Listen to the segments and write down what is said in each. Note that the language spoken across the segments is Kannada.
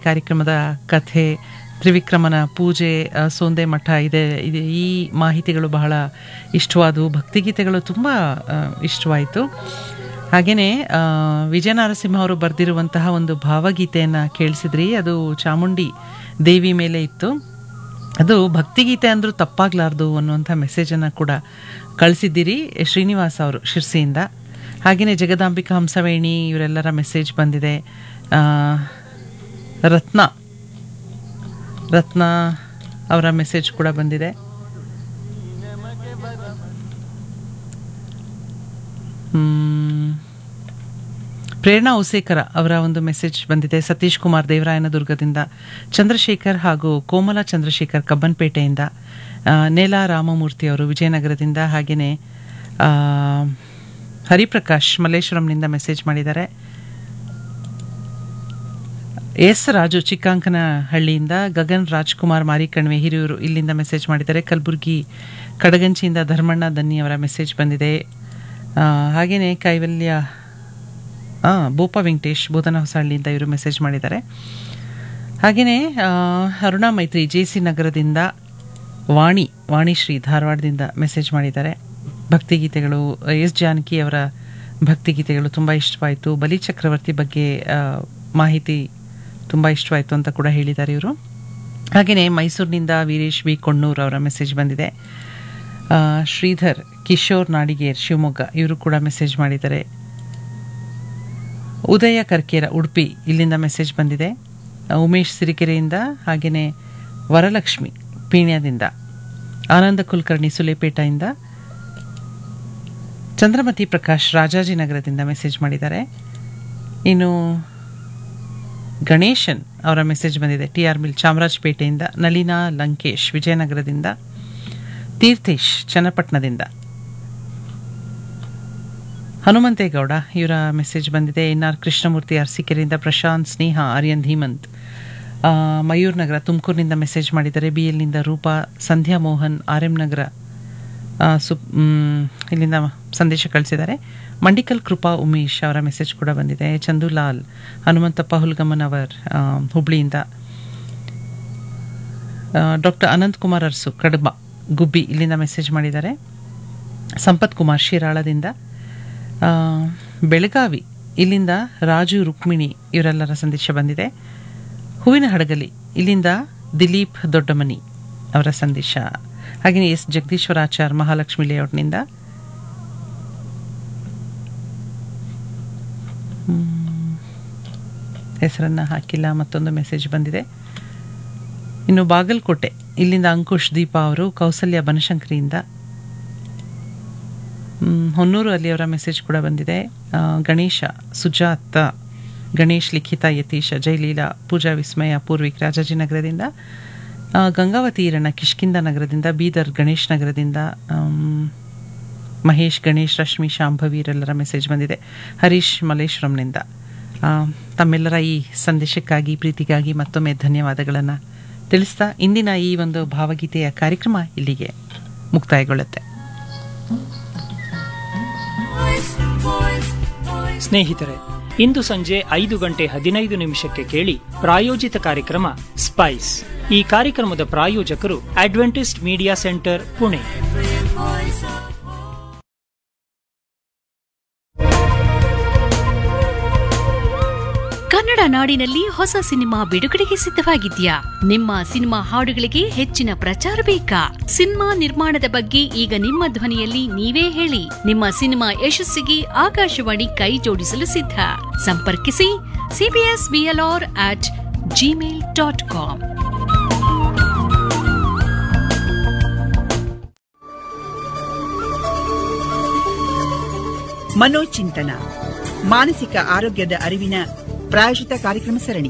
ಕಾರ್ಯಕ್ರಮದ ಕಥೆ ತ್ರಿವಿಕ್ರಮನ ಪೂಜೆ ಆ, ಸೋಂದೆ ಮಠ ಇದೆ ಇದೆ ಈ ಮಾಹಿತಿಗಳು ಬಹಳ ಇಷ್ಟವಾದವು ಭಕ್ತಿಗೀತೆಗಳು ತುಂಬ ಆ, ಇಷ್ಟವಾಯಿತು ಹಾಗೆಯೇ ವಿಜಯ ನರಸಿಂಹ ಅವರು ಬರೆದಿರುವಂತಹ ಒಂದು ಭಾವಗೀತೆಯನ್ನು ಕೇಳಿಸಿದ್ರಿ ಅದು ಚಾಮುಂಡಿ ದೇವಿ ಮೇಲೆ ಇತ್ತು ಅದು ಭಕ್ತಿಗೀತೆ ಅಂದರೂ ತಪ್ಪಾಗಲಾರ್ದು ಅನ್ನುವಂಥ ಮೆಸೇಜನ್ನು ಕೂಡ ಕಳಿಸಿದ್ದೀರಿ ಶ್ರೀನಿವಾಸ್ ಅವರು ಶಿರ್ಸಿಯಿಂದ ಹಾಗೆಯೇ ಜಗದಾಂಬಿಕಾ ಹಂಸವೇಣಿ ಇವರೆಲ್ಲರ ಮೆಸೇಜ್ ಬಂದಿದೆ ಆ, ರತ್ನ ರತ್ನ ಅವರ ಮೆಸೇಜ್ ಕೂಡ ಬಂದಿದೆ ಹ್ಮ್. ಪ್ರೇರಣಾ ಉಸೇಕರ ಅವರ ಒಂದು ಮೆಸೇಜ್ ಬಂದಿದೆ ಸತೀಶ್ ಕುಮಾರ್ ದೇವರಾಯನದುರ್ಗದಿಂದ ಚಂದ್ರಶೇಖರ್ ಹಾಗೂ ಕೋಮಲ ಚಂದ್ರಶೇಖರ್ ಕಬ್ಬನ್ಪೇಟೆಯಿಂದ ಆ, ನೇಲಾ ರಾಮಮೂರ್ತಿ ಅವರು ವಿಜಯನಗರದಿಂದ ಹಾಗೆಯೇ ಆ, ಹರಿಪ್ರಕಾಶ್ ಮಲ್ಲೇಶ್ವರಂನಿಂದ ಮೆಸೇಜ್ ಮಾಡಿದ್ದಾರೆ ಎಸ್ ರಾಜು ಚಿಕ್ಕಾಂಕನಹಳ್ಳಿಯಿಂದ ಗಗನ್ ರಾಜ್ಕುಮಾರ್ ಮಾರಿಕಣ್ವೆ ಹಿರಿಯೂರು ಇಲ್ಲಿಂದ ಮೆಸೇಜ್ ಮಾಡಿದ್ದಾರೆ ಕಲಬುರಗಿ ಕಡಗಂಚಿಯಿಂದ ಧರ್ಮಣ್ಣ ದನ್ನಿ ಅವರ ಮೆಸೇಜ್ ಬಂದಿದೆ ಹಾಗೆಯೇ ಕೈವಲ್ಯ ಆ, ಬೋಪ ವೆಂಕಟೇಶ್ ಬೋಧನ ಹೊಸಹಳ್ಳಿಯಿಂದ ಇವರು ಮೆಸೇಜ್ ಮಾಡಿದ್ದಾರೆ ಹಾಗೆಯೇ ಅರುಣಾ ಮೈತ್ರಿ ಜೆ ಸಿ ನಗರದಿಂದ ವಾಣಿ ವಾಣಿಶ್ರೀ ಧಾರವಾಡದಿಂದ ಮೆಸೇಜ್ ಮಾಡಿದ್ದಾರೆ ಭಕ್ತಿಗೀತೆಗಳು ಎಸ್ ಜಾನಕಿ ಅವರ ಭಕ್ತಿಗೀತೆಗಳು ತುಂಬ ಇಷ್ಟವಾಯಿತು ಬಲಿ ಚಕ್ರವರ್ತಿ ಬಗ್ಗೆ ಆ, ಮಾಹಿತಿ ತುಂಬ ಇಷ್ಟವಾಯಿತು ಅಂತ ಕೂಡ ಹೇಳಿದ್ದಾರೆ ಇವರು ಹಾಗೆಯೇ ಮೈಸೂರಿನಿಂದ ವೀರೇಶ್ ಬಿ ಕೊಣ್ಣೂರ್ ಅವರ ಮೆಸೇಜ್ ಬಂದಿದೆ ಆ, ಶ್ರೀಧರ್ ಕಿಶೋರ್ ನಾಡಿಗೇರ್ ಶಿವಮೊಗ್ಗ ಇವರು ಕೂಡ ಮೆಸೇಜ್ ಮಾಡಿದ್ದಾರೆ ಉದಯ ಕರ್ಕೇರ ಉಡುಪಿ ಇಲ್ಲಿಂದ ಮೆಸೇಜ್ ಬಂದಿದೆ ಆ, ಉಮೇಶ್ ಸಿರಿಕೆರೆಯಿಂದ ಹಾಗೆಯೇ ವರಲಕ್ಷ್ಮಿ ಪೀಣ್ಯದಿಂದ ಆನಂದ ಕುಲಕರ್ಣಿ ಸುಲೇಪೇಟೆಯಿಂದ ಚಂದ್ರಮತಿ ಪ್ರಕಾಶ್ ರಾಜಾಜಿನಗರದಿಂದ ಮೆಸೇಜ್ ಮಾಡಿದ್ದಾರೆ ಇನ್ನು ಗಣೇಶನ್ ಅವರ ಮೆಸೇಜ್ ಬಂದಿದೆ ಟಿ ಆರ್ ಮಿಲ್ ಚಾಮರಾಜಪೇಟೆಯಿಂದ ನಳಿನಾ ಲಂಕೇಶ್ ವಿಜಯನಗರದಿಂದ ತೀರ್ಥೇಶ್ ಚನ್ನಪಟ್ಟಣದಿಂದ ಹನುಮಂತೇಗೌಡ ಇವರ ಮೆಸೇಜ್ ಬಂದಿದೆ ಎನ್ ಆರ್ ಕೃಷ್ಣಮೂರ್ತಿ ಅರಸೀಕೆರೆಯಿಂದ ಪ್ರಶಾಂತ್ ಸ್ನೇಹ ಆರ್ಯನ್ ಧೀಮಂತ್ ಆ, ಮಯೂರ್ ನಗರ ತುಮಕೂರಿನಿಂದ ಮೆಸೇಜ್ ಮಾಡಿದ್ದಾರೆ ಬಿ ಎಲ್ನಿಂದ ರೂಪಾ ಸಂಧ್ಯಾ ಮೋಹನ್ ಆರ್ ಎಂ ನಗರ ಆ, ಸುಪ್ ಮ್, ಇಲ್ಲಿಂದ ಸಂದೇಶ ಕಳಿಸಿದ್ದಾರೆ ಮಂಡಿಕಲ್ ಕೃಪಾ ಉಮೇಶ್ ಅವರ ಮೆಸೇಜ್ ಕೂಡ ಬಂದಿದೆ ಚಂದುಲಾಲ್ ಹನುಮಂತಪ್ಪ ಹುಲ್ಗಮ್ಮನ್ ಅವರ್ ಆ, ಹುಬ್ಳಿಯಿಂದ ಡಾಕ್ಟರ್ ಅನಂತ್ ಕುಮಾರ್ ಅರಸು ಕಡಬ ಗುಬ್ಬಿ ಇಲ್ಲಿಂದ ಮೆಸೇಜ್ ಮಾಡಿದ್ದಾರೆ ಸಂಪತ್ ಕುಮಾರ್ ಶಿರಾಳದಿಂದ ಆ, ಬೆಳಗಾವಿ ಇಲ್ಲಿಂದ ರಾಜು ರುಕ್ಮಿಣಿ ಇವರೆಲ್ಲರ ಸಂದೇಶ ಬಂದಿದೆ ಹೂವಿನ ಹಡಗಲಿ ಇಲ್ಲಿಂದ ದಿಲೀಪ್ ದೊಡ್ಡಮನಿ ಅವರ ಸಂದೇಶ ಹಾಗೆಯೇ ಎಸ್ ಜಗದೀಶ್ವರಾಚಾರ್ ಮಹಾಲಕ್ಷ್ಮಿ ಲೇಔಟ್ನಿಂದ ಹೆಸರನ್ನು ಹಾಕಿಲ್ಲ ಮತ್ತೊಂದು ಮೆಸೇಜ್ ಬಂದಿದೆ ಇನ್ನು ಬಾಗಲಕೋಟೆ ಇಲ್ಲಿಂದ ಅಂಕುಶ್ ದೀಪಾ ಅವರು ಕೌಸಲ್ಯ ಬನಶಂಕರಿಯಿಂದ ಮ್, ಹೊನ್ನೂರು ಅಲ್ಲಿ ಅವರ ಮೆಸೇಜ್ ಕೂಡ ಬಂದಿದೆ ಆ, ಗಣೇಶ ಸುಜಾತ ಗಣೇಶ್ ಲಿಖಿತ ಯತೀಶ ಜಯಲೀಲಾ ಪೂಜಾ ವಿಸ್ಮಯ ಪೂರ್ವಿಕ್ ರಾಜಾಜಿನಗರದಿಂದ ಆ, ಗಂಗಾವತಿ ಈರಣ್ಣ ಕಿಷ್ಕಿಂದ ನಗರದಿಂದ ಬೀದರ್ ಗಣೇಶ್ ನಗರದಿಂದ ಆಮ್, ಮಹೇಶ್ ಗಣೇಶ್ ರಶ್ಮಿ ಶಾಂಭವಿ ಇವರೆಲ್ಲರ ಮೆಸೇಜ್ ಬಂದಿದೆ ಹರೀಶ್ ಮಲ್ಲೇಶ್ವರಂನಿಂದ ಆ, ತಮ್ಮೆಲ್ಲರ ಈ ಸಂದೇಶಕ್ಕಾಗಿ ಪ್ರೀತಿಗಾಗಿ ಮತ್ತೊಮ್ಮೆ ಧನ್ಯವಾದಗಳನ್ನು ತಿಳಿಸ್ತಾ ಇಂದಿನ ಈ ಒಂದು ಭಾವಗೀತೆಯ ಕಾರ್ಯಕ್ರಮ ಇಲ್ಲಿಗೆ ಮುಕ್ತಾಯಗೊಳ್ಳುತ್ತೆ ಸ್ನೇಹಿತರೆ ಇಂದು ಸಂಜೆ ಐದು ಗಂಟೆ ಹದಿನೈದು ನಿಮಿಷಕ್ಕೆ ಕೇಳಿ ಪ್ರಾಯೋಜಿತ ಕಾರ್ಯಕ್ರಮ ಸ್ಪೈಸ್ ಈ ಕಾರ್ಯಕ್ರಮದ ಪ್ರಾಯೋಜಕರು Adventist media centre Pune Kannada ನಾಡಿನಲ್ಲಿ ಹೊಸ ಸಿನಿಮಾ ಬಿಡುಗಡೆಗೆ ಸಿದ್ಧವಾಗಿದ್ಯಾ ನಿಮ್ಮ ಸಿನಿಮಾ ಹಾಡುಗಳಿಗೆ ಹೆಚ್ಚಿನ ಪ್ರಚಾರ ಬೇಕಾ ಸಿನಿಮಾ ನಿರ್ಮಾಣದ ಬಗ್ಗೆ ಈಗ ನಿಮ್ಮ ಧ್ವನಿಯಲ್ಲಿ ನೀವೇ ಹೇಳಿ ನಿಮ್ಮ ಸಿನಿಮಾ ಯಶಸ್ಸಿಗೆ ಆಕಾಶವಾಣಿ ಕೈ ಜೋಡಿಸಲು ಸಿದ್ಧ ಸಂಪರ್ಕಿಸಿ CBS BLR at Gmail dot com ಮನೋಚಿಂತನ ಮಾನಸಿಕ ಆರೋಗ್ಯದ ಅರಿವಿನ ಪ್ರಾಯೋಜಿತ ಕಾರ್ಯಕ್ರಮ ಸರಣಿ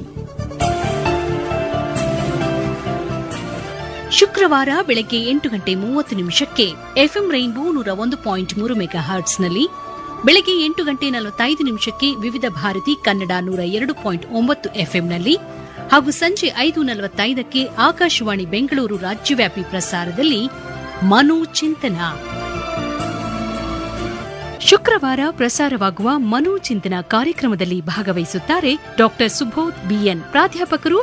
ಶುಕ್ರವಾರ ಬೆಳಗ್ಗೆ ಎಂಟು ಗಂಟೆ ಮೂವತ್ತು ನಿಮಿಷಕ್ಕೆ ಎಫ್ಎಂ ರೈನ್ಬೋ ನೂರ ಒಂದು ಪಾಯಿಂಟ್ ಮೂರು ಮೆಗಾ ಹರ್ಟ್ಸ್ನಲ್ಲಿ ಬೆಳಗ್ಗೆ ಎಂಟು ಗಂಟೆ ನಲವತ್ತೈದು ನಿಮಿಷಕ್ಕೆ ವಿವಿಧ ಭಾರತಿ ಕನ್ನಡ ನೂರ ಎರಡು ಪಾಯಿಂಟ್ ಒಂಬತ್ತು ಎಫ್ಎಂನಲ್ಲಿ ಹಾಗೂ ಸಂಜೆ ಐದು ನಲವತ್ತೈದಕ್ಕೆ ಆಕಾಶವಾಣಿ ಬೆಂಗಳೂರು ರಾಜ್ಯವ್ಯಾಪಿ ಪ್ರಸಾರದಲ್ಲಿ ಮನೋ ಚಿಂತನ ಶುಕ್ರವಾರ ಪ್ರಸಾರವಾಗುವ ಮನೋಚಿಂತನ ಕಾರ್ಯಕ್ರಮದಲ್ಲಿ ಭಾಗವಹಿಸುತ್ತಾರೆ ಡಾಕ್ಟರ್ ಸುಬೋಧ್ ಬಿಎನ್ ಪ್ರಾಧ್ಯಾಪಕರು